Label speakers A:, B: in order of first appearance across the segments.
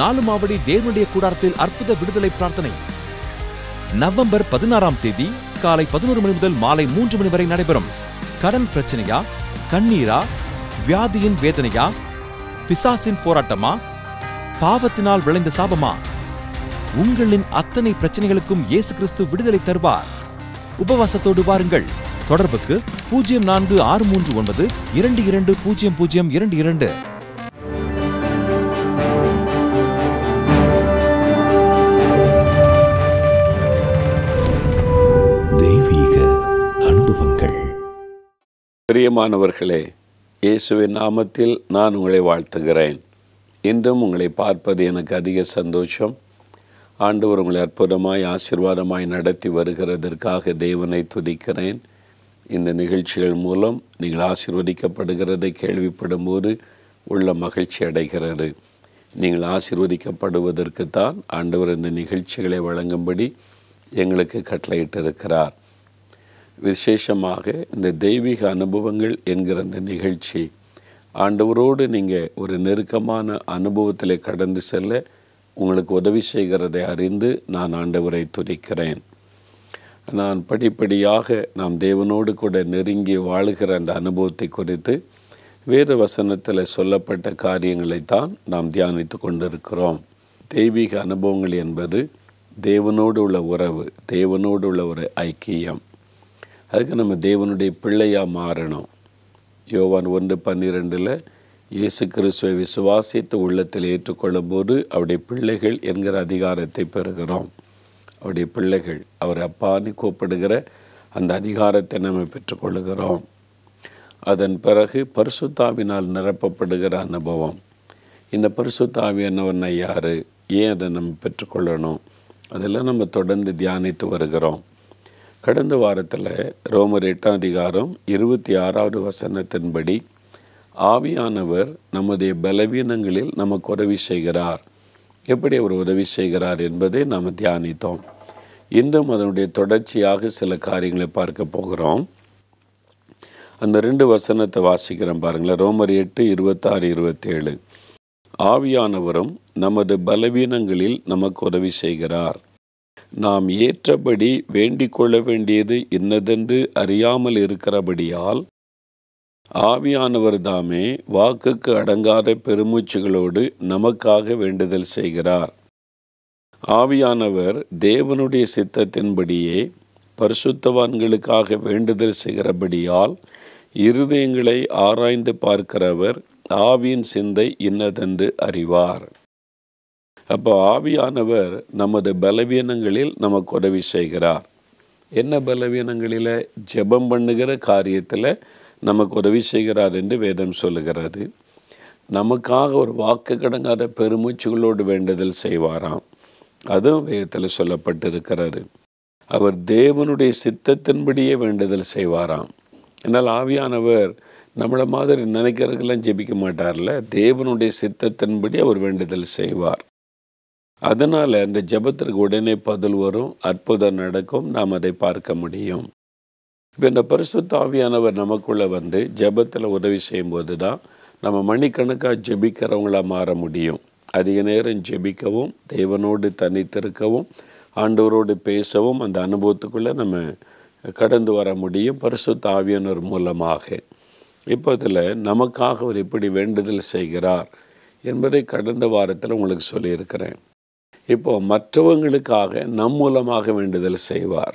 A: நாலுமாவடி தேவனுடைய கூடாரத்தில் அற்புத விடுதலை பிரார்த்தனை நவம்பர் பதினாறாம் தேதி காலை பதினோரு மணி முதல் மாலை மூன்று மணி வரை நடைபெறும் கடன் பிரச்சனையா கண்ணீரா வியாதியின் வேதனையா பிசாசின் போராட்டமா பாவத்தினால் விளைந்த சாபமா உங்களின் அத்தனை பிரச்சனைகளுக்கும் இயேசு கிறிஸ்து விடுதலை தருவார் உபவாசத்தோடு வாருங்கள் தொடர்புக்கு பூஜ்ஜியம் நான்கு ஆறு மூன்று ஒன்பது இரண்டு இரண்டு பூஜ்ஜியம் பூஜ்ஜியம் இரண்டு இரண்டு
B: தெய்வீக அனுபவங்கள்
C: பிரியமானவர்களே இயேசுவின் நாமத்தில் நான் உங்களை வாழ்த்துகிறேன் இன்றும் உங்களை பார்ப்பது எனக்கு அதிக சந்தோஷம் ஆண்டவர் உங்களை அற்புதமாய் ஆசீர்வாதமாய் நடத்தி வருகிறதற்காக தேவனை துதிக்கிறேன் இந்த நிகழ்ச்சிகள் மூலம் நீங்கள் ஆசீர்வதிக்கப்படுகிறதை கேள்விப்படும்போது உள்ள மகிழ்ச்சி அடைகிறது நீங்கள் ஆசீர்வதிக்கப்படுவதற்குத்தான் ஆண்டவர் இந்த நிகழ்ச்சிகளை வழங்கும்படி எங்களுக்கு கட்டளையிட்டிருக்கிறார் விசேஷமாக இந்த தெய்வீக அனுபவங்கள் என்கிற இந்த நிகழ்ச்சி ஆண்டவரோடு நீங்கள் ஒரு நெருக்கமான அனுபவத்தில் கடந்து செல்ல உங்களுக்கு உதவி செய்கிறதை அறிந்து நான் ஆண்டவரை துதிக்கிறேன் நான் படிப்படியாக நாம் தேவனோடு கூட நெருங்கி வாழுகிற அந்த அனுபவத்தை குறித்து வேறு வசனத்தில் சொல்லப்பட்ட காரியங்களைத்தான் நாம் தியானித்து கொண்டிருக்கிறோம் தெய்வீக அனுபவங்கள் என்பது தேவனோடு உள்ள உறவு தேவனோடு உள்ள ஒரு ஐக்கியம் அதுக்கு நம்ம தேவனுடைய பிள்ளையாக மாறணும் யோவான் ஒன்று பன்னிரெண்டில் இயேசு கிறிஸ்துவை விசுவாசித்து உள்ளத்தில் ஏற்றுக்கொள்ளும் போது அவருடைய பிள்ளைகள் என்கிற அதிகாரத்தை பெறுகிறோம் அவருடைய பிள்ளைகள் அவர் அப்பான்னு கூப்பிடுகிற அந்த அதிகாரத்தை நம்ம பெற்றுக்கொள்ளுகிறோம் அதன் பிறகு பரிசுத்தாவினால் நிரப்பப்படுகிற அனுபவம் இந்த பரிசுத்தாவியானவனை யார் ஏன் அதை நம்ம பெற்றுக்கொள்ளணும் அதெல்லாம் நம்ம தொடர்ந்து தியானித்து வருகிறோம் கடந்த வாரத்தில் ரோமர் எட்டாம் அதிகாரம் இருபத்தி ஆறாவது வசனத்தின்படி ஆவியானவர் நம்முடைய பலவீனங்களில் நமக்கு உதவி செய்கிறார் எப்படி அவர் உதவி செய்கிறார் என்பதை நாம் தியானித்தோம் இன்றும் அதனுடைய தொடர்ச்சியாக சில காரியங்களை பார்க்க போகிறோம் அந்த ரெண்டு வசனத்தை வாசிக்கிறேன் பாருங்களேன் ரோமர் எட்டு இருபத்தாறு இருபத்தேழு ஆவியானவரும் நமது பலவீனங்களில் நமக்கு உதவி செய்கிறார் நாம் ஏற்றபடி வேண்டிக் கொள்ள வேண்டியது இன்னதென்று அறியாமல் இருக்கிறபடியால் ஆவியானவர் தாமே வாக்குக்கு அடங்காத பெருமூச்சுகளோடு நமக்காக வேண்டுதல் செய்கிறார் ஆவியானவர் தேவனுடைய சித்தத்தின்படியே பரிசுத்தவான்களுக்காக வேண்டுதல் செய்கிறபடியால் இருதயங்களை ஆராய்ந்து பார்க்கிறவர் ஆவியின் சிந்தை இன்னதென்று அறிவார் அப்போ ஆவியானவர் நமது பலவீனங்களில் நமக்கு உதவி செய்கிறார் என்ன பலவீனங்களில் ஜெபம் பண்ணுகிற காரியத்தில் நமக்கு உதவி செய்கிறார் என்று வேதம் சொல்லுகிறது நமக்காக ஒரு வாக்கு கடங்காத பெருமூச்சுகளோடு வேண்டுதல் செய்வாராம் அதுவும் வேதத்தில் சொல்லப்பட்டிருக்கிறாரு அவர் தேவனுடைய சித்தத்தின்படியே வேண்டுதல் செய்வாராம் என்னால் ஆவியானவர் நம்மளை மாதிரி நினைக்கிறதுக்கெல்லாம் ஜெபிக்க மாட்டார்ல தேவனுடைய சித்தத்தின்படி அவர் வேண்டுதல் செய்வார் அதனால் அந்த ஜெபத்திற்கு உடனே பதில் வரும் அற்புதம் நடக்கும் நாம் அதை பார்க்க முடியும் இப்போ இந்த பரிசுத்த ஆவியானவர் நமக்குள்ளே வந்து ஜெபத்தில் உதவி செய்யும்போது தான் நம்ம மணிக்கணக்காக ஜெபிக்கிறவங்களா மாற முடியும் அதிக நேரம் ஜெபிக்கவும் தேவனோடு தனித்திருக்கவும் ஆண்டவரோடு பேசவும் அந்த அனுபவத்துக்குள்ளே நம்ம கடந்து வர முடியும் பரிசுத்த ஆவியானவர் மூலமாக இப்போ இதில் நமக்காக அவர் எப்படி வேண்டுதல் செய்கிறார் என்பதை கடந்த வாரத்தில் உங்களுக்கு சொல்லியிருக்கிறேன் இப்போ மற்றவங்களுக்காக நம் மூலமாக வேண்டுதல் செய்வார்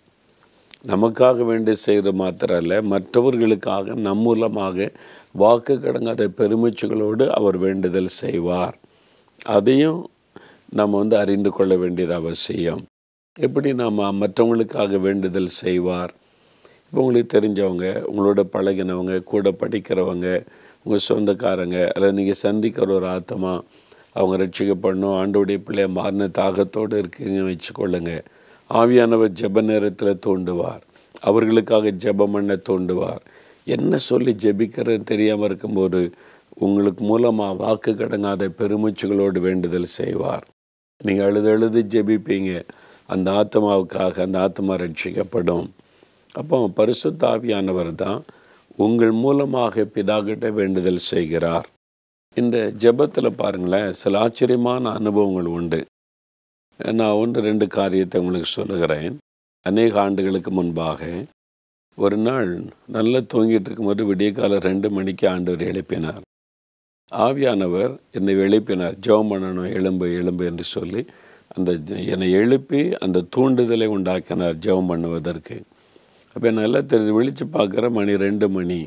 C: நமக்காக வேண்டி செய்கிற மாத்திரம் அல்ல மற்றவர்களுக்காக நம் மூலமாக வாக்கு கடங்காத பெருமிச்சுகளோடு அவர் வேண்டுதல் செய்வார் அதையும் நம்ம வந்து அறிந்து கொள்ள வேண்டியது அவசியம் எப்படி நாம் மற்றவங்களுக்காக வேண்டுதல் செய்வார் இப்போ உங்களுக்கு தெரிஞ்சவங்க உங்களோட பழகினவங்க கூட படிக்கிறவங்க உங்கள் சொந்தக்காரங்க அல்லது நீங்கள் சந்திக்கிற ஒரு ஆத்மா அவங்க ரட்சிக்கப்படணும் ஆண்டோடைய பிள்ளைய மாறின தாகத்தோடு இருக்கீங்கன்னு வச்சுக்கொள்ளுங்க ஆவியானவர் ஜெப நேரத்தில் தூண்டுவார் அவர்களுக்காக ஜெபம் பண்ண தூண்டுவார் என்ன சொல்லி ஜெபிக்கிறதுன்னு தெரியாமல் இருக்கும்போது உங்களுக்கு மூலமாக வாக்கு கடங்காத பெருமூச்சுகளோடு வேண்டுதல் செய்வார் நீங்கள் அழுது அழுது ஜெபிப்பீங்க அந்த ஆத்மாவுக்காக அந்த ஆத்மா ரட்சிக்கப்படும் அப்போ பரிசுத்த ஆவியானவர் தான் உங்கள் மூலமாக பிதாகிட்ட வேண்டுதல் செய்கிறார் இந்த ஜெபத்தில் பாருங்களேன் சில ஆச்சரியமான அனுபவங்கள் உண்டு நான் ஒன்று ரெண்டு காரியத்தை உங்களுக்கு சொல்லுகிறேன் அநேக ஆண்டுகளுக்கு முன்பாக ஒரு நாள் நல்லா தூங்கிட்டு இருக்கும்போது விடிய காலம் ரெண்டு மணிக்கு ஆண்டவர் எழுப்பினார் ஆவியானவர் என்னை எழுப்பினார் ஜெபம் பண்ணணும் எலும்பு எலும்பு என்று சொல்லி அந்த ஜ- என்னை எழுப்பி அந்த தூண்டுதலை உண்டாக்கினார் ஜெபம் பண்ணுவதற்கு அப்போ நல்லா தெரிஞ்சு விழித்து பார்க்குற மணி ரெண்டு மணி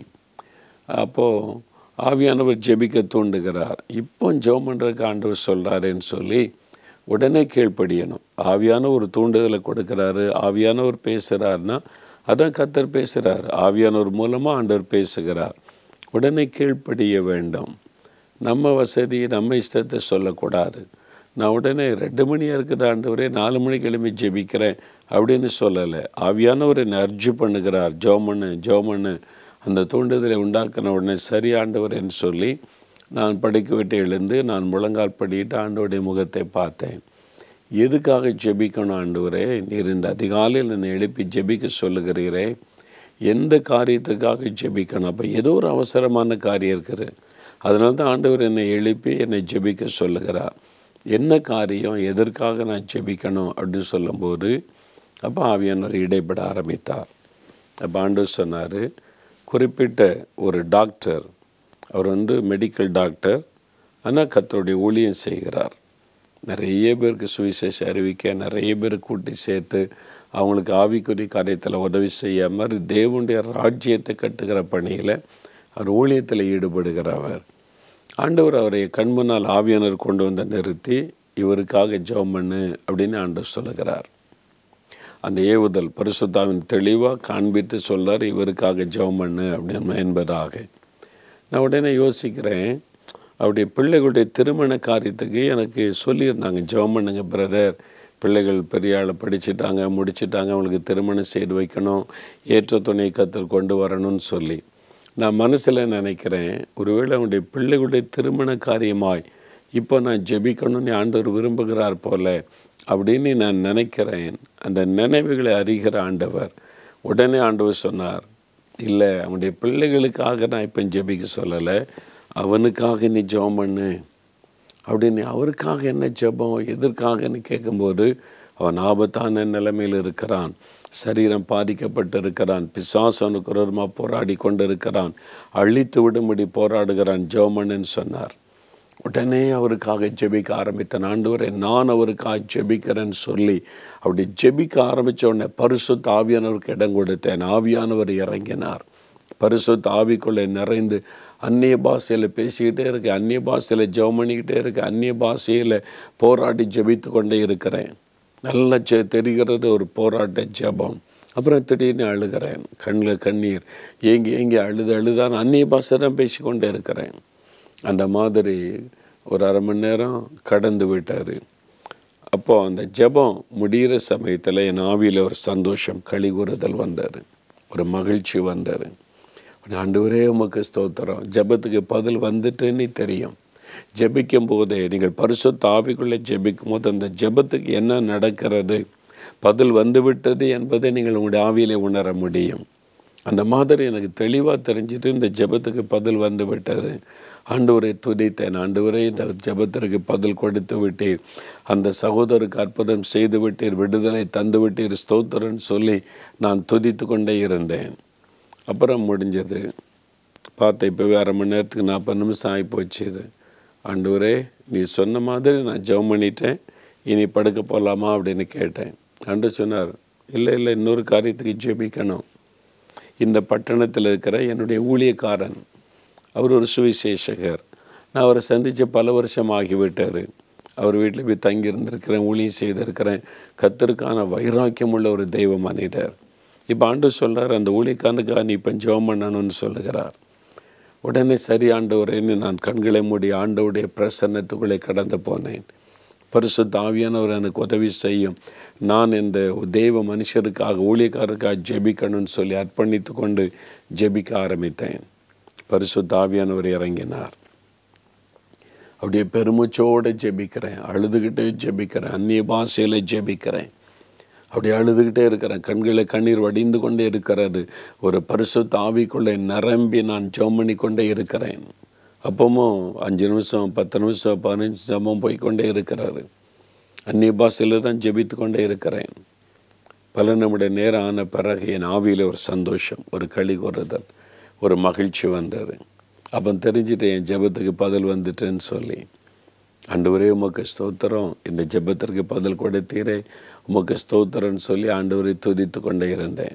C: அப்போது ஆவியானவர் ஜெபிக்க தூண்டுகிறார் இப்போ ஜெபம் பண்ணுறதுக்கு ஆண்டவர் சொல்கிறாருன்னு சொல்லி உடனே கீழ்ப்படியணும் ஆவியான ஒரு தூண்டுதலை கொடுக்குறாரு ஆவியானவர் பேசுகிறாருன்னா அதான் கத்தர் பேசுகிறார் ஆவியானவர் மூலமாக ஆண்டவர் பேசுகிறார் உடனே கீழ்ப்படிய வேண்டும் நம்ம வசதி நம்ம இஷ்டத்தை சொல்லக்கூடாது நான் உடனே ரெண்டு மணியாக இருக்கிற ஆண்டவரே நாலு மணிக்கு எழுப்பி ஜெபிக்கிறேன் அப்படின்னு சொல்லலை ஆவியானவர் என்னை அர்ஜு பண்ணுகிறார் ஜோமண்ணு ஜோமண்ணு அந்த தூண்டுதலை உண்டாக்கின உடனே சரி ஆண்டவரேன்னு சொல்லி நான் படிக்க விட்டு எழுந்து நான் முழங்கால் படிட்டு ஆண்டவருடைய முகத்தை பார்த்தேன் எதுக்காக ஜெபிக்கணும் ஆண்டவரே நீர் இந்த அதிகாலையில் என்னை எழுப்பி ஜெபிக்க சொல்லுகிறீரே எந்த காரியத்துக்காக ஜெபிக்கணும் அப்போ ஏதோ ஒரு அவசரமான காரியம் இருக்குது அதனால தான் ஆண்டவர் என்னை எழுப்பி என்னை ஜெபிக்க சொல்லுகிறார் என்ன காரியம் எதற்காக நான் ஜெபிக்கணும் அப்படின்னு சொல்லும்போது அப்போ ஆவியானவர் இடைப்பட ஆரம்பித்தார் அப்போ ஆண்டவர் சொன்னார் குறிப்பிட்ட ஒரு டாக்டர் அவர் வந்து மெடிக்கல் டாக்டர் ஆனால் கத்தருடைய ஊழியம் செய்கிறார் நிறைய பேருக்கு சுவிசேஷம் அறிவிக்க நிறைய பேர் கூட்டி சேர்த்து அவங்களுக்கு ஆவிக்குறி காரியத்தில் உதவி செய்ய மாதிரி தேவனுடைய ராஜ்யத்தை கட்டுகிற பணியில் அவர் ஊழியத்தில் ஈடுபடுகிறவர் ஆண்டவர் அவரை கண்முன்னால் ஆவியானர் கொண்டு வந்து நிறுத்தி இவருக்காக ஜெபம் பண்ணு அப்படின்னு ஆண்டவர் சொல்லுகிறார் அந்த ஏவுதல் பரிசுத்தாவின் தெளிவாக காண்பித்து சொல்றார் இவருக்காக ஜெபம் பண்ணு அப்படின்னு என்பதாக நான் உடனே யோசிக்கிறேன் அவருடைய பிள்ளைகளுடைய திருமண காரியத்துக்கு எனக்கு சொல்லியிருந்தாங்க ஜெபம் பண்ணுங்க பிரதர் பிள்ளைகள் பெரிய ஆளை படிச்சிட்டாங்க முடிச்சிட்டாங்க அவங்களுக்கு திருமணம் செய்து வைக்கணும் ஏற்ற துணை கத்தல் கொண்டு வரணும்னு சொல்லி நான் மனசில் நினைக்கிறேன் ஒருவேளை அவனுடைய பிள்ளைகளுடைய திருமண காரியமாய் இப்போ நான் ஜெபிக்கணும்னு ஆண்டவர் விரும்புகிறார் போல அப்படின்னு நான் நினைக்கிறேன் அந்த நினைவுகளை அறிகிற ஆண்டவர் உடனே ஆண்டவர் சொன்னார் இல்லை அவனுடைய பிள்ளைகளுக்காக நான் இப்போ ஜெபிக்க சொல்லலை அவனுக்காக நீ ஜெபம் பண்ணு அப்படின்னு அவருக்காக என்ன ஜெபம் எதற்காகன்னு கேட்கும்போது அவன் ஆபத்தான நிலைமையில் இருக்கிறான் சரீரம் பாதிக்கப்பட்டு இருக்கிறான் பிசாசனுக்கு விரோதமாக போராடி கொண்டு இருக்கிறான் அழித்து விடும்படி போராடுகிறான் ஜெபமன்னு சொன்னார் உடனே அவருக்காக ஜெபிக்க ஆரம்பித்த ஆண்டவரை நான் அவருக்காக ஜெபிக்கிறேன்னு சொல்லி அப்படி ஜெபிக்க ஆரம்பித்த உடனே பரிசுத்த ஆவியானவருக்கு இடம் கொடுத்தேன் ஆவியானவர் இறங்கினார் பரிசுத்த ஆவிக்குள்ளே நிறைந்து அந்நிய பாஷையில் பேசிக்கிட்டே இருக்கு அந்நிய பாஷையில் ஜெபம் பண்ணிக்கிட்டே இருக்கு அந்நிய பாஷையில் போராடி ஜெபித்து கொண்டே இருக்கிறேன் நல்லா ஜெ தெரிகிறது ஒரு போராட்ட ஜெபம் அப்புறம் திடீர்னு அழுகிறேன் கண்ணில் கண்ணீர் ஏங்கி ஏங்கி அழுது அழுதான் அந்நிய பாஷை தான் பேசிக்கொண்டே இருக்கிறேன் அந்த மாதிரி ஒரு அரை மணி நேரம் கடந்து விட்டார் அப்போ அந்த ஜெபம் முடிகிற சமயத்தில் என் ஆவியில் ஒரு சந்தோஷம் களி கூறுதல் வந்தார் ஒரு மகிழ்ச்சி வந்தார் ஆண்டவரே உமக்கு ஸ்தோத்திரம் ஜெபத்துக்கு பதில் வந்துட்டுன்னு தெரியும் ஜெபிக்கும் போதே நீங்கள் பரிசுத்த ஆவிக்குள்ளே ஜெபிக்கும் போது அந்த ஜெபத்துக்கு என்ன நடக்கிறது பதில் வந்துவிட்டது என்பதை நீங்கள் உங்களுடைய ஆவியிலே உணர முடியும் அந்த மாதிரி எனக்கு தெளிவாக தெரிஞ்சுட்டு இந்த ஜெபத்துக்கு பதில் வந்து விட்டது ஆண்டவரை துதித்தேன் ஆண்டவரே இந்த ஜெபத்திற்கு பதில் கொடுத்து விட்டீர் அந்த சகோதரருக்கு அற்புதம் செய்து விட்டீர் விடுதலை தந்து விட்டீர் ஸ்தோத்திரன்னு சொல்லி நான் துதித்து கொண்டே இருந்தேன் அப்புறம் முடிஞ்சது பார்த்தேன் இப்போ அரை மணி நேரத்துக்கு நாற்பது நிமிஷம் ஆகி போச்சு இது ஆண்டவரே நீ சொன்ன மாதிரி நான் ஜெபம் பண்ணிட்டேன் இனி படுக்க போகலாமா அப்படின்னு கேட்டேன் ஆண்டு சொன்னார் இல்லை இல்லை இன்னொரு காரியத்துக்கு ஜெபிக்கணும் இந்த பட்டணத்தில் இருக்கிற என்னுடைய ஊழியக்காரன் அவர் ஒரு சுவிசேஷகர் நான் அவரை சந்தித்த பல வருஷம் ஆகிவிட்டார் அவர் வீட்டில் போய் தங்கி இருந்திருக்கிறேன் ஊழியம் செய்திருக்கிறேன் கத்தருக்கான வைராக்கியம் உள்ள ஒரு தெய்வ மனிதர் இப்போ ஆண்டு சொல்கிறார் அந்த ஊழியக்காரனுக்காக நீ இப்போ ஜெபம் பண்ணணும்னு சொல்லுகிறார் உடனே சரி ஆண்டவரேன்னு நான் கண்களை மூடி ஆண்டவுடைய பிரசன்னத்துக்குள்ளே கடந்து போனேன் பரிசுத்த ஆவியானவர் எனக்கு உதவி செய்யும் நான் இந்த தெய்வ மனுஷருக்காக ஊழியக்காரருக்காக ஜெபிக்கணும்னு சொல்லி அர்ப்பணித்து கொண்டு ஜெபிக்க ஆரம்பித்தேன் பரிசுத்த ஆவியானவர் இறங்கினார் அப்படியே பெருமூச்சோடு ஜெபிக்கிறேன் அழுதுகிட்டே ஜெபிக்கிறேன் அந்நிய பாஷையில் ஜெபிக்கிறேன் அப்படி அழுதுகிட்டே இருக்கிறேன் கண்களை கண்ணீர் வடிந்து கொண்டே இருக்கிறது ஒரு பரிசுத்த ஆவிக்குள்ளே நிரம்பி நான் ஜெபம் பண்ணி கொண்டே இருக்கிறேன் அப்பவும் அஞ்சு நிமிஷம் பத்து நிமிஷம் பதினஞ்சு நிமிஷமும் போய்க்கொண்டே இருக்கிறாரு அந்நிய பாஷையில் தான் ஜெபித்து கொண்டே இருக்கிறேன் பல நிமிட நேரம் ஆன பிறகு என் ஆவியில் ஒரு சந்தோஷம் ஒரு களி கூறுதல் ஒரு மகிழ்ச்சி வந்தது அப்போ தெரிஞ்சுட்டு என் ஜெபத்துக்கு பதில் வந்துட்டேன்னு சொல்லி ஆண்டவரே உமக்கு ஸ்தோத்திரம் இந்த ஜெபத்திற்கு பதில் கொடுத்தீரே உமக்கு ஸ்தோத்திரம்னு சொல்லி ஆண்டவரை துதித்து கொண்டே இருந்தேன்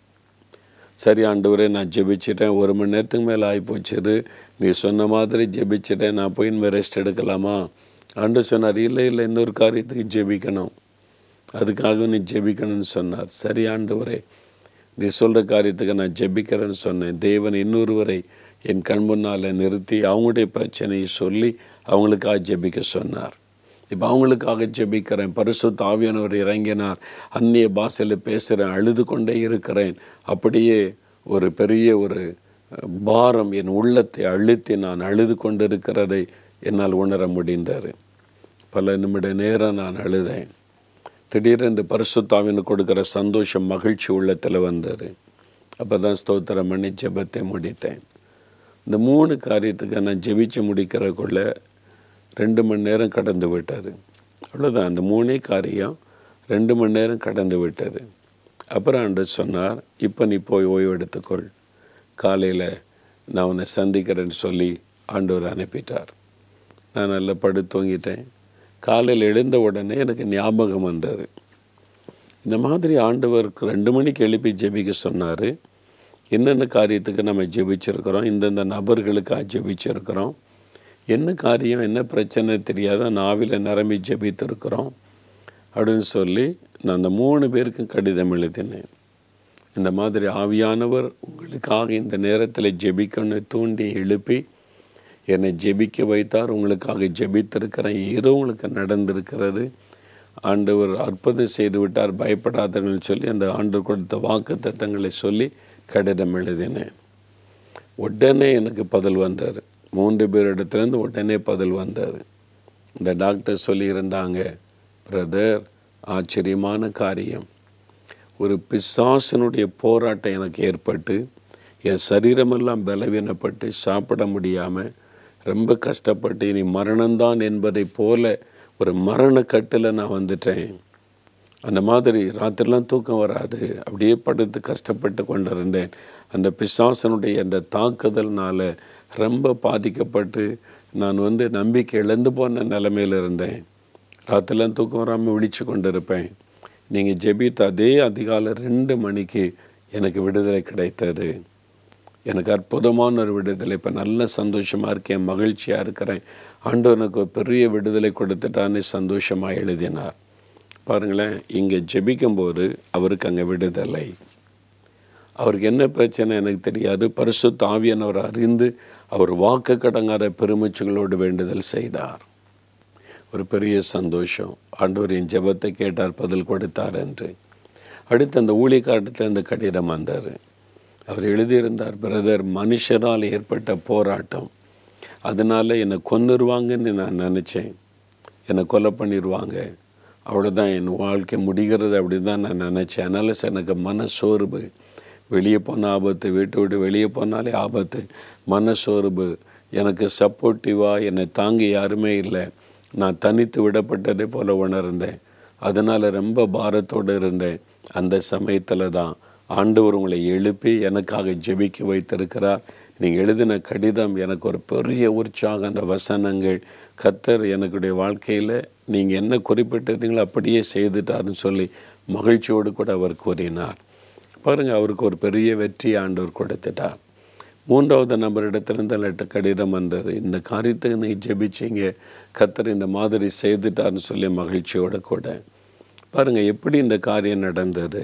C: சரி ஆண்டவரே நான் ஜெபிச்சிட்டேன் ஒரு மணி நேரத்துக்கு மேலே ஆகிப்போச்சிரு நீ சொன்ன மாதிரி ஜெபிச்சிட்டேன் நான் போய் இனிமேல் ரெஸ்ட் எடுக்கலாமா ஆண்டு சொன்னார் இல்லை இல்லை இன்னொரு காரியத்துக்கு ஜெபிக்கணும் அதுக்காக நீ ஜெபிக்கணும்னு சொன்னார் சரி ஆண்டவரே நீ சொல்கிற காரியத்துக்கு நான் ஜெபிக்கிறேன்னு சொன்னேன் தேவன் இன்னொருவரை என் கண் முன்னால் நிறுத்தி அவங்களுடைய பிரச்சனையை சொல்லி அவங்களுக்காக ஜெபிக்க சொன்னார் இப்போ அவங்களுக்காக ஜெபிக்கிறேன் பரிசுத்த ஆவியானவர் இறங்கினார் அந்நிய பாஷையில் பேசுகிறேன் அழுது கொண்டே இருக்கிறேன் அப்படியே ஒரு பெரிய ஒரு அஹ், பாரம் என் உள்ளத்தை அழுத்தி நான் அழுது கொண்டிருக்கிறதை என்னால் உணர முடிந்தார் பல நிமிட நேரம் நான் அழுதேன் திடீரென்று பரிசுத்தாவின்னு கொடுக்குற சந்தோஷம் மகிழ்ச்சி உள்ளத்தில் வந்தது அப்போ தான் ஸ்தோத்திரம் பண்ணி ஜெபத்தை முடித்தேன் இந்த மூணு காரியத்துக்கு நான் ஜெபிச்சு முடிக்கிறக்குள்ள ரெண்டு மணி நேரம் கடந்து விட்டார் அவ்வளோதான் அந்த மூணே காரியம் ரெண்டு மணி நேரம் கடந்து விட்டது அப்புறம் ஆண்டவர் சொன்னார் இப்போ நீ போய் ஓய்வு எடுத்துக்கொள் காலையில் நான் உன்னை சந்திக்கிறேன்னு சொல்லி ஆண்டவர் அனுப்பிட்டார் நான் நல்லா படுத்து தூங்கிட்டேன் காலையில் எழுந்த உடனே எனக்கு ஞாபகம் வந்தது இந்த மாதிரி ஆண்டவருக்கு ரெண்டு மணிக்கு எழுப்பி ஜெபிக்க சொன்னார் என்னென்ன காரியத்துக்கு நம்ம ஜெபிச்சிருக்கிறோம் இந்தந்த நபர்களுக்காக ஜெபிச்சிருக்கிறோம் என்ன காரியம் என்ன பிரச்சனை தெரியாத நாவில் நிரம்பி ஜெபித்திருக்கிறோம் அப்படின்னு சொல்லி நான் அந்த மூணு பேருக்கும் கடிதம் எழுதினேன் இந்த மாதிரி ஆவியானவர் உங்களுக்காக இந்த நேரத்தில் ஜெபிக்கணும்னு தூண்டி எழுப்பி என்னை ஜெபிக்க வைத்தார் உங்களுக்காக ஜெபித்திருக்கிறேன் ஏதோ உங்களுக்கு நடந்திருக்கிறது ஆண்டவர் அற்புதம் செய்து விட்டார் பயப்படாதவர்கள் சொல்லி அந்த ஆண்டு கொடுத்த வாக்கு தத்தங்களை சொல்லி கடிதம் எழுதினேன் உடனே எனக்கு பதில் வந்தார் மூன்று பேரிடத்துலேருந்து உடனே பதில் வந்தார் இந்த டாக்டர் சொல்லியிருந்தாங்க பிரதர் ஆச்சரியமான காரியம் ஒரு பிசாசனுடைய போராட்டம் எனக்கு ஏற்பட்டு என் சரீரமெல்லாம் பலவீனப்பட்டு சாப்பிட முடியாமல் ரொம்ப கஷ்டப்பட்டு இனி மரணம்தான் என்பதை போல ஒரு மரணக்கட்டில் நான் வந்துட்டேன் அந்த மாதிரி ராத்திரிலாம் தூக்கம் வராது அப்படியே படுத்து கஷ்டப்பட்டு கொண்டிருந்தேன் அந்த பிசாசனுடைய அந்த தாக்குதல்னால ரொம்ப பாதிக்கப்பட்டு நான் வந்து நம்பிக்கை இழந்து போன நிலைமையில் இருந்தேன் ராத்திரிலாம் தூக்கம் வராமல் விழிச்சு கொண்டிருப்பேன் நீங்கள் ஜெபித்த அதே அதிகாலை ரெண்டு மணிக்கு எனக்கு விடுதலை கிடைத்தது எனக்கு அற்புதமான ஒரு விடுதலை இப்போ நல்ல சந்தோஷமாக இருக்கேன் மகிழ்ச்சியாக இருக்கிறேன் ஆண்டவர் எனக்கு ஒரு பெரிய விடுதலை கொடுத்துட்டான்னு சந்தோஷமாக எழுதினார் பாருங்களேன் இங்கே ஜெபிக்கும்போது அவருக்கு அங்கே விடுதலை அவருக்கு என்ன பிரச்சனை எனக்கு தெரியாது பரிசுத்த ஆவியானவர் அறிந்து அவர் வாக்கு கடங்காத பெருமூச்சுகளோடு வேண்டுதல் செய்தார் ஒரு பெரிய சந்தோஷம் ஆண்டவர் என் ஜெபத்தை கேட்டார் பதில் கொடுத்தார் என்று அடுத்து அந்த ஊழியக்காரத்தில் இந்த கடிதம் வந்தார் அவர் எழுதியிருந்தார் பிரதர் மனுஷரால் ஏற்பட்ட போராட்டம் அதனால் என்னை கொன்னுருவாங்கன்னு நான் நினச்சேன் என்னை கொலை பண்ணிடுவாங்க அவ்வளோதான் என் வாழ்க்கை முடிகிறது அப்படி தான் நான் நினச்சேன் அதனால் சார் எனக்கு மன சோர்வு வெளியே போன ஆபத்து வீட்டை விட்டு வெளியே போனாலே ஆபத்து மன சோர்வு எனக்கு சப்போர்ட்டிவாக என்னை தாங்கி யாருமே இல்லை நான் தனித்து விடப்பட்டதே போல உணர்ந்தேன் அதனால் ரொம்ப பாரத்தோடு இருந்தேன் அந்த சமயத்தில் தான் ஆண்டவர் உங்களை எழுப்பி எனக்காக ஜெபிக்க வைத்திருக்கிறார் நீங்கள் எழுதின கடிதம் எனக்கு ஒரு பெரிய உற்சாகம் அந்த வசனங்கள் கத்தர் எனக்குடைய வாழ்க்கையில் நீங்கள் என்ன குறிப்பிட்டிருந்தீங்களோ அப்படியே செய்துட்டாருன்னு சொல்லி மகிழ்ச்சியோடு கூட அவர் கூறினார் பாருங்கள் அவருக்கு ஒரு பெரிய வெற்றி ஆண்டவர் கொடுத்துட்டார் மூன்றாவது நபரிடத்திலிருந்து லெட்டர் கடிதம் வந்தது இந்த காரியத்துக்கு நீ ஜெபிச்சிங்க கத்தர் இந்த மாதிரி செய்துட்டார்னு சொல்லி மகிழ்ச்சியோடு கூட பாருங்கள் எப்படி இந்த காரியம் நடந்தது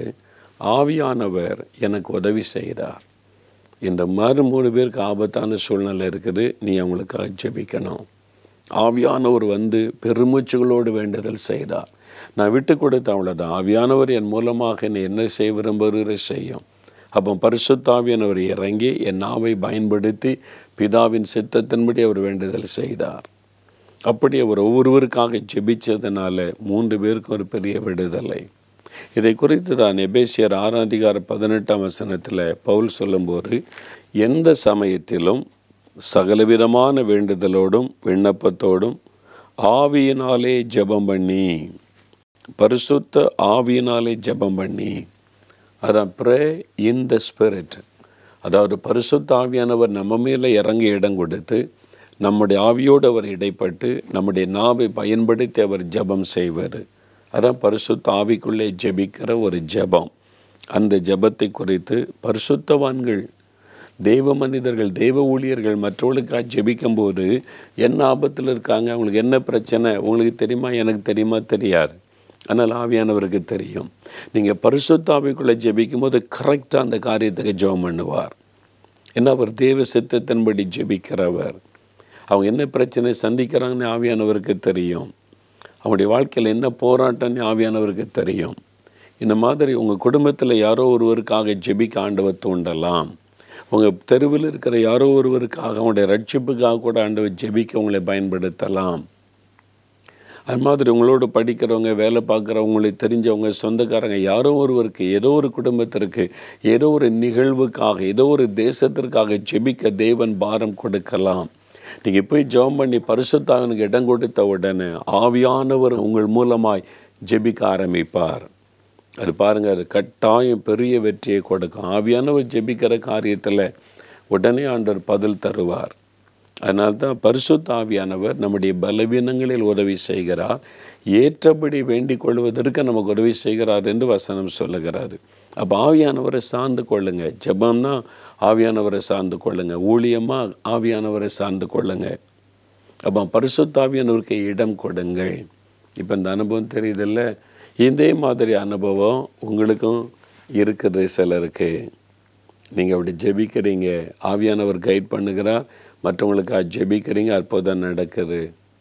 C: ஆவியானவர் எனக்கு உதவி செய்தார் இந்த மாதிரி மூணு பேருக்கு ஆபத்தான சூழ்நிலை இருக்குது நீ அவங்களுக்காக ஜெபிக்கணும் ஆவியானவர் வந்து பெருமூச்சுகளோடு வேண்டுதல் செய்தார் நான் விட்டு கொடுத்த அவ்வளோதான் ஆவியானவர் என் மூலமாக என்னை என்ன செய்ய விரும்புகிற செய்யும் அப்போ பரிசுத்தாவியானவர் இறங்கி என் நாவை பயன்படுத்தி பிதாவின் சித்தத்தின்படி அவர் வேண்டுதல் செய்தார் அப்படி அவர் ஒவ்வொருவருக்காக ஜெபிச்சதுனால மூன்று பேருக்கு ஒரு பெரிய விடுதலை இதை குறித்து தான் எபேசியர் ஆறாம் அதிகார பதினெட்டாம் வசனத்தில் பவுல் சொல்லும்போது எந்த சமயத்திலும் சகலவிதமான வேண்டுதலோடும் விண்ணப்பத்தோடும் ஆவியினாலே ஜெபம் பண்ணி பரிசுத்த ஆவியினாலே ஜெபம் பண்ணி அதான் ப்ரே இன் த ஸ்பிரிட் அதாவது பரிசுத்த ஆவியானவர் நம்ம மேலே இறங்கி இடம் கொடுத்து நம்முடைய ஆவியோடு அவர் இடைப்பட்டு நம்முடைய நாவை பயன்படுத்தி அவர் ஜெபம் செய்வார் அதான் பரிசுத்த ஆவிக்குள்ளே ஜெபிக்கிற ஒரு ஜெபம் அந்த ஜெபத்தை குறித்து பரிசுத்தவான்கள் தெய்வ மனிதர்கள் தெய்வ ஊழியர்கள் மற்றவர்களுக்காக ஜெபிக்கும்போது என்ன ஆபத்தில் இருக்காங்க அவங்களுக்கு என்ன பிரச்சனை உங்களுக்கு தெரியுமா எனக்கு தெரியுமா தெரியாது ஆனால் ஆவியானவருக்கு தெரியும் நீங்கள் பரிசுத்த ஆவிக்குள்ளே ஜெபிக்கும் போது கரெக்டாக அந்த காரியத்துக்கு ஜெபம் பண்ணுவார் ஏன்னா அவர் தேவ சித்தத்தின்படி ஜெபிக்கிறவர் அவங்க என்ன பிரச்சனை சந்திக்கிறாங்கன்னு ஆவியானவருக்கு தெரியும் அவங்களுடைய வாழ்க்கையில் என்ன போராட்டம்னு ஆவியானவருக்கு தெரியும் இந்த மாதிரி உங்கள் குடும்பத்தில் யாரோ ஒருவருக்காக ஜெபிக்க ஆண்டவர் தூண்டலாம் உங்கள் தெருவில் இருக்கிற யாரோ ஒருவருக்காக அவங்களுடைய ரட்சிப்புக்காக கூட ஆண்டவர் ஜெபிக்க உங்களை பயன்படுத்தலாம் அது மாதிரி உங்களோடு படிக்கிறவங்க வேலை பார்க்குறவங்களுக்கு தெரிஞ்சவங்க சொந்தக்காரங்க யாரோ ஒருவருக்கு ஏதோ ஒரு குடும்பத்திற்கு ஏதோ ஒரு நிகழ்வுக்காக ஏதோ ஒரு தேசத்திற்காக ஜெபிக்க தேவன் பாரம் கொடுக்கலாம் நீங்கள் போய் ஜெபம் பண்ணி பரிசுத்தாகனுக்கு இடம் கொடுத்த உடனே ஆவியானவர் உங்கள் மூலமாய் ஜெபிக்க ஆரம்பிப்பார் அது பாருங்கள் அது கட்டாயம் பெரிய வெற்றியை கொடுக்கும் ஆவியானவர் ஜெபிக்கிற காரியத்தில் உடனே ஆண்டவர் பதில் தருவார் அதனால்தான் பரிசுத்த ஆவியானவர் நம்முடைய பலவீனங்களில் உதவி செய்கிறார் ஏற்றபடி வேண்டிக் கொள்வதற்கு நமக்கு உதவி செய்கிறார் என்று வசனம் சொல்லுகிறாரு அப்போ ஆவியானவரை சார்ந்து கொள்ளுங்க ஜெபம்னா ஆவியானவரை சார்ந்து கொள்ளுங்க ஊழியமாக ஆவியானவரை சார்ந்து கொள்ளுங்க அப்போ பரிசுத்த ஆவியானவருக்கு இடம் கொடுங்கள் இப்போ இந்த அனுபவம் தெரியுதில்ல இதே மாதிரி அனுபவம் உங்களுக்கும் இருக்குது சிலருக்கு நீங்கள் அப்படி ஜெபிக்கிறீங்க ஆவியானவர் கைட் பண்ணுகிறார் மற்றவங்களுக்காக ஜெபிக்கிறீங்க அற்புதம் நடக்குது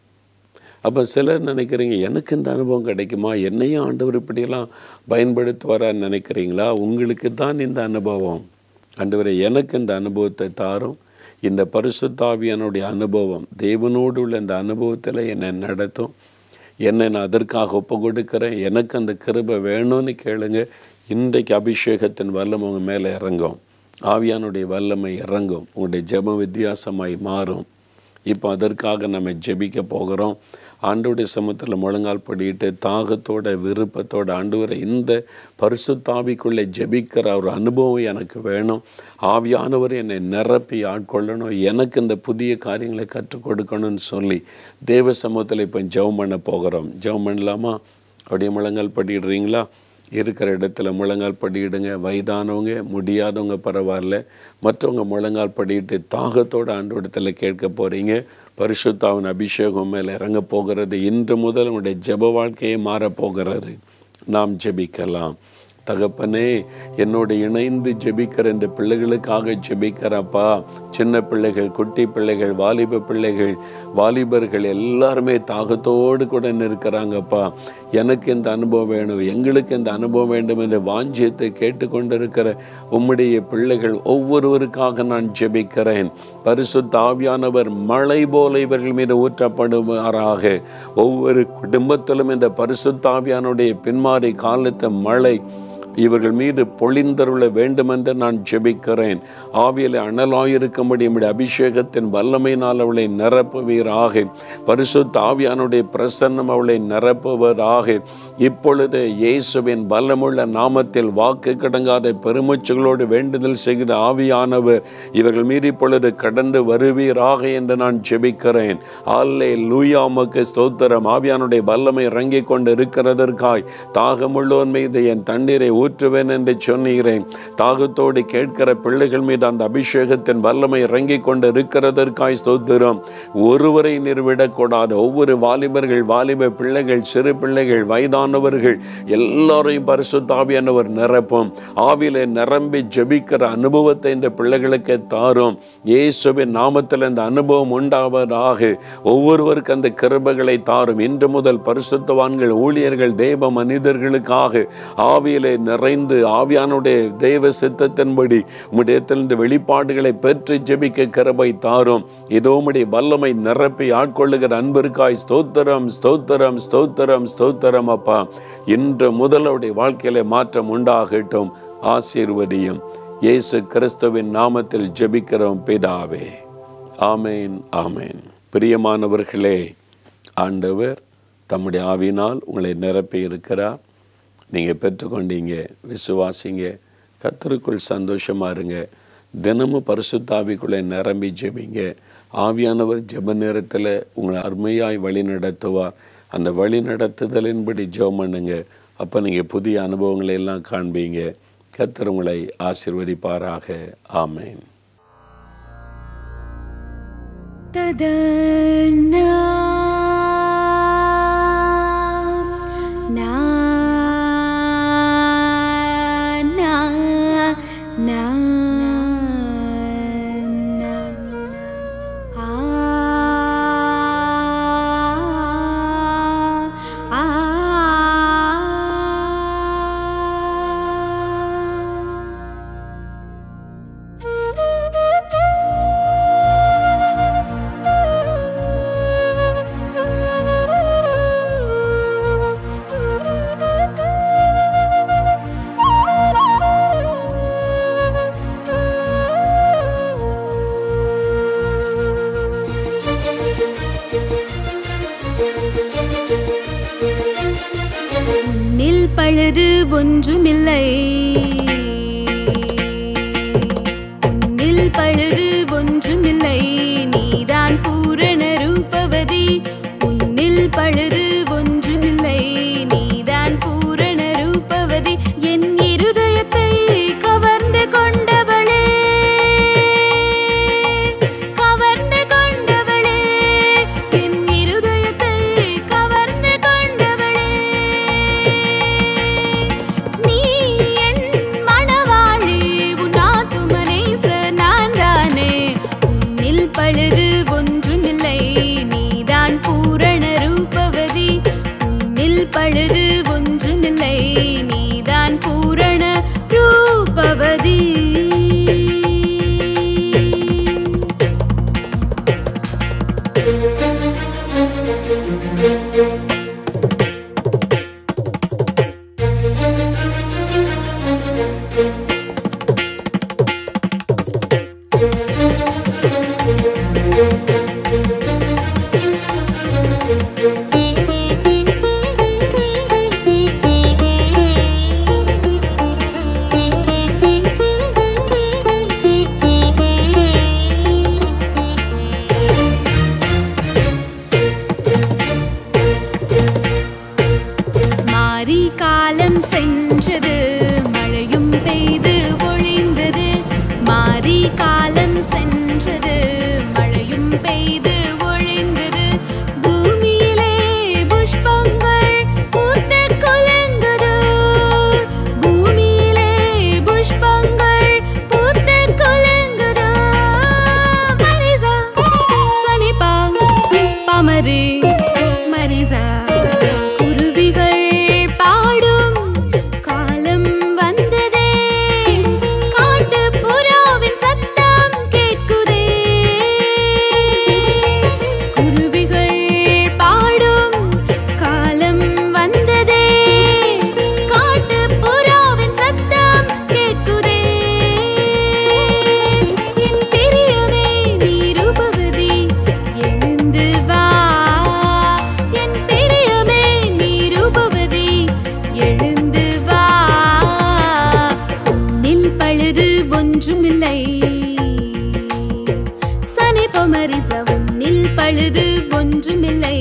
C: அப்போ சிலர் நினைக்கிறீங்க எனக்கு இந்த அனுபவம் கிடைக்குமா என்னையும் ஆண்டவர் இப்படியெல்லாம் பயன்படுத்துவாரான்னு நினைக்கிறீங்களா உங்களுக்கு தான் இந்த அனுபவம் ஆண்டவரை எனக்கு இந்த அனுபவத்தை தாரும் இந்த பரிசுத்தாவியனுடைய அனுபவம் தேவனோடு உள்ள இந்த அனுபவத்தில் என்னை நடத்தும் என்னை நான் அதற்காக ஒப்பு கொடுக்குறேன் எனக்கு அந்த கிருபை வேணும்னு கேளுங்க இன்றைக்கு அபிஷேகத்தின் வல்லம் உங்கள் மேலே இறங்கும் ஆவியானுடைய வல்லமை இறங்கும் உங்களுடைய ஜெபம் வித்தியாசமாய் மாறும் இப்போ அதற்காக நம்ம ஜெபிக்க போகிறோம் ஆண்டோடைய சமத்தில் முழங்கால் படிட்டு தாகத்தோட விருப்பத்தோட ஆண்டவரை இந்த பரிசுத்தாவிக்குள்ளே ஜெபிக்கிற ஒரு அனுபவம் எனக்கு வேணும் ஆவியானவர் என்னை நிரப்பி ஆட்கொள்ளணும் எனக்கு இந்த புதிய காரியங்களை கற்றுக் கொடுக்கணும்னு சொல்லி தேவ சமூகத்தில் இப்போ ஜெபம் பண்ண போகிறோம் ஜெபம் பண்ணலாமா அப்படியே முழங்கால் படிடுறீங்களா இருக்கிற இடத்துல முழங்கால் படியிடுங்க வயதானவங்க முடியாதவங்க பரவாயில்ல மற்றவங்க முழங்கால் படிட்டு தாகத்தோட ஆண்டோடத்தில் கேட்க போகிறீங்க பரிசுத்தாவின் அபிஷேகம் மேலே இறங்க போகிறது இன்று முதல் உங்களுடைய ஜெப வாழ்க்கையே மாறப்போகிறது நாம் ஜெபிக்கலாம் தகப்பனே என்னோடு இணைந்து ஜெபிக்கிற இந்த பிள்ளைகளுக்காக ஜெபிக்கிறப்பா சின்ன பிள்ளைகள் குட்டி பிள்ளைகள் வாலிப பிள்ளைகள் வாலிபர்கள் எல்லாருமே தாகத்தோடு கூட இருக்கிறாங்கப்பா எனக்கு இந்த அனுபவம் வேணும் எங்களுக்கு இந்த அனுபவம் வேண்டும் என்ற வாஞ்சியத்தை கேட்டுக்கொண்டிருக்கிற உம்முடைய பிள்ளைகள் ஒவ்வொருவருக்காக நான் ஜெபிக்கிறேன் பரிசுத்த ஆவியானவர் மழை போல இவர்கள் மீது ஊற்றப்படுவாராக ஒவ்வொரு குடும்பத்திலும் இந்த பரிசுத்த ஆவியானுடைய பின்மாறி காலத்த மழை இவர்கள் மீது பொழிந்தருள வேண்டுமென்று நான் ஜெபிக்கிறேன் ஆவியில் அனலாயிருக்கும்படி நம்முடைய அபிஷேகத்தின் வல்லமையினால் அவளை நிரப்புவீராக பரிசுத்த ஆவியானுடைய பிரசன்னம் அவளை நிரப்புவதாக இப்பொழுது இயேசுவின் வல்லமுள்ள நாமத்தில் வாக்கு கடங்காத பெருமூச்சுகளோடு வேண்டுதல் செய்கிற ஆவியானவர் இவர்கள் மீது இப்பொழுது கடந்து வருவீராக என்று நான் ஜெபிக்கிறேன் அல்லே லூயாமக்கு ஸ்தோத்திரம் ஆவியானுடைய வல்லமை இறங்கிக் கொண்டு இருக்கிறதற்காய் தாகமுள்ளோன் மீது என் தண்ணீரை ஊற்றுவேன் என்று சொன்னீரேன் தாகத்தோடு கேட்கிற பிள்ளைகள் மீது அந்த அபிஷேகத்தின் வல்லமை இறங்கிக் கொண்டு இருக்கிறதற்காய் ஸ்தோத்திரம் ஒருவரை நிறுவிடக்கூடாது ஒவ்வொரு வாலிபர்கள் வாலிப பிள்ளைகள் சிறு பிள்ளைகள் வயதானவர்கள் எல்லாரையும் பரிசுத்தாவியானவர் நிரப்பும் ஆவிலே நிரம்பி ஜெபிக்கிற அனுபவத்தை இந்த பிள்ளைகளுக்கு தாரும் இயேசுவின் நாமத்தில் இந்த அனுபவம் உண்டாவதாக ஒவ்வொருவருக்கு அந்த கிருபைகளை தாரும் இன்று முதல் பரிசுத்தவான்கள் ஊழியர்கள் தேவ மனிதர்களுக்காக ஆவியிலே நிறைந்து ஆவியானுடைய தெய்வ சித்தத்தின்படி உம்முடையத்திலிருந்து வெளிப்பாடுகளை பெற்று ஜெபிக்க கிருபை தாரும் இதோ உம்முடைய வல்லமை நிரப்பி ஆட்கொள்ளுகிற அன்பிற்காய் ஸ்தோத்திரம் ஸ்தோத்திரம் ஸ்தோத்திரம் ஸ்தோத்திரம் அப்பா இன்று முதல் அவருடைய வாழ்க்கையில மாற்றம் உண்டாகட்டும் ஆசீர்வதியும் இயேசு கிறிஸ்துவின் நாமத்தில் ஜெபிக்கிறோம் பிதாவே ஆமேன் ஆமேன் பிரியமானவர்களே ஆண்டவர் தம்முடைய ஆவினால் உங்களை நிரப்பி இருக்கிறார் நீங்கள் பெற்றுக்கொண்டீங்க விசுவாசிங்க கத்தருக்குள் சந்தோஷமாக இருங்க தினமும் பரிசுத்தாவிக்குள்ளே நிரம்பி ஜெபிங்க ஆவியானவர் ஜெப நேரத்தில் உங்களை அருமையாய் வழி நடத்துவார் அந்த வழி நடத்துதலின்படி ஜெபம் பண்ணுங்க அப்போ நீங்கள் புதிய அனுபவங்களை எல்லாம் காண்பீங்க கத்தர் உங்களை ஆசிர்வதிப்பாராக ஆமேன்
D: ததனா நா நா நா நா ஆ ஆ உன்னில் பழுது ஒன்றுமில்லை உன்னில் பழுது ஒன்றுமில்லை நீதான் பூரண ரூபவதி உன்னில் பழுது ஒன்றுமில்லை நீதான் பூரண ரூபவதி என் இருதயத்தை கவர்ந்து கொண்டவளே கவர்ந்து கொண்டவளே என் இருதயத்தை கவர்ந்து கொண்டவளே நீ என் மணவாளி உன் ஆத்துமனேச நான் தானே உன்னில் பழுது ஒன்றுமில்லை நீதான் பூரண ரூபவதி உன்னில் பழுது ஒன்றுமில்லை நீதான் பூரண ரூபவதி மாரி காலம் சென்றது மழையும் பெய்து ஒழிந்தது மாரி காலம் சென்றது மழையும் பெய்து ஒழிந்தது பூமியிலே புஷ்பங்கள் பூத்து குலுங்குது பூமியிலே புஷ்பங்கள் பூத்து குலுங்குது மரிசா சனிபா பமரி மரிசா குருவிகள் பாடும் காலம் வந்ததே காட்டு புறாவின் சத்தம் கேட்குதே குருவிகள் பாடும் காலம் வந்ததே காட்டு புறாவின் சத்தம் கேட்குதே என் பிரியமே நீ ரூபவதி எழுந்து வா என் பிரியமே நீ ரூபவதி எழுந்து வா உன்னில் பழுது ஒன்றுமில்லை சனி பொமரிச உன்னில் பழுது ஒன்றுமில்லை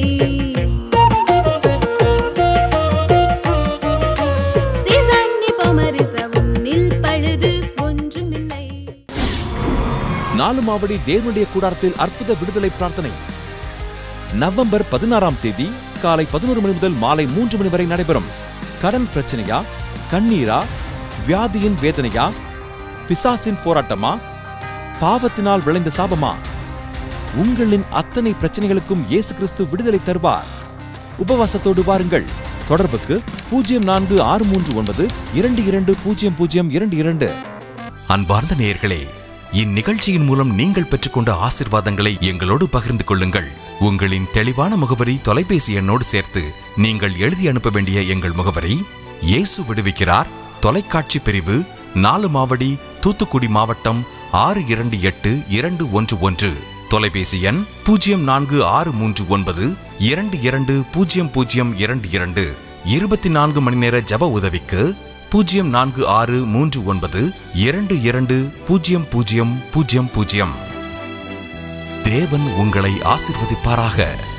D: ரிசன்னி பொமரிச உன்னில் பழுது ஒன்றுமில்லை
A: நாலு மாவடி தேவனுடைய கூடாரத்தில் அற்புத விடுதலை பிரார்த்தனை நவம்பர் பதினாறாம் தேதி காலை பதினோரு மணி முதல் மாலை மூன்று மணி வரை நடைபெறும் கடன் பிரச்சனையா கண்ணீரா வியாதியின் வேதனையா பிசாசின் போராட்டமா பாவத்தினால் விளைந்த சாபமா உங்களின் அத்தனை பிரச்சனைகளுக்கும் இயேசு கிறிஸ்து விடுதலை தருவார் உபவாசத்தோடு வாருங்கள் தொடர்புக்கு பூஜ்ஜியம் நான்கு ஆறு மூன்று ஒன்பது இரண்டு இரண்டு பூஜ்ஜியம் பூஜ்ஜியம் இரண்டு இரண்டு
B: அன்பார்ந்த நேயர்களே இந்நிகழ்ச்சியின் மூலம் நீங்கள் பெற்றுக்கொண்ட ஆசிர்வாதங்களை எங்களோடு பகிர்ந்து கொள்ளுங்கள் உங்களின் தெளிவான முகவரி தொலைபேசி எண்ணோடு சேர்த்து நீங்கள் எழுதி அனுப்ப வேண்டிய எங்கள் முகவரி இயேசு விடுவிக்கிறார் தொலைக்காட்சி பிரிவு நாலு மாவடி தூத்துக்குடி மாவட்டம் ஆறு இரண்டு எட்டு இரண்டு ஒன்று ஒன்று தொலைபேசி எண் பூஜ்ஜியம் நான்கு ஆறு மூன்று ஒன்பது இரண்டு இரண்டு பூஜ்ஜியம் பூஜ்ஜியம் இரண்டு இரண்டு இருபத்தி நான்கு மணி நேர ஜப உதவிக்கு பூஜ்ஜியம் நான்கு ஆறு மூன்று ஒன்பது இரண்டு இரண்டு பூஜ்ஜியம் பூஜ்ஜியம் பூஜ்ஜியம் பூஜ்ஜியம் தேவன் உங்களை ஆசிர்வதிப்பாராக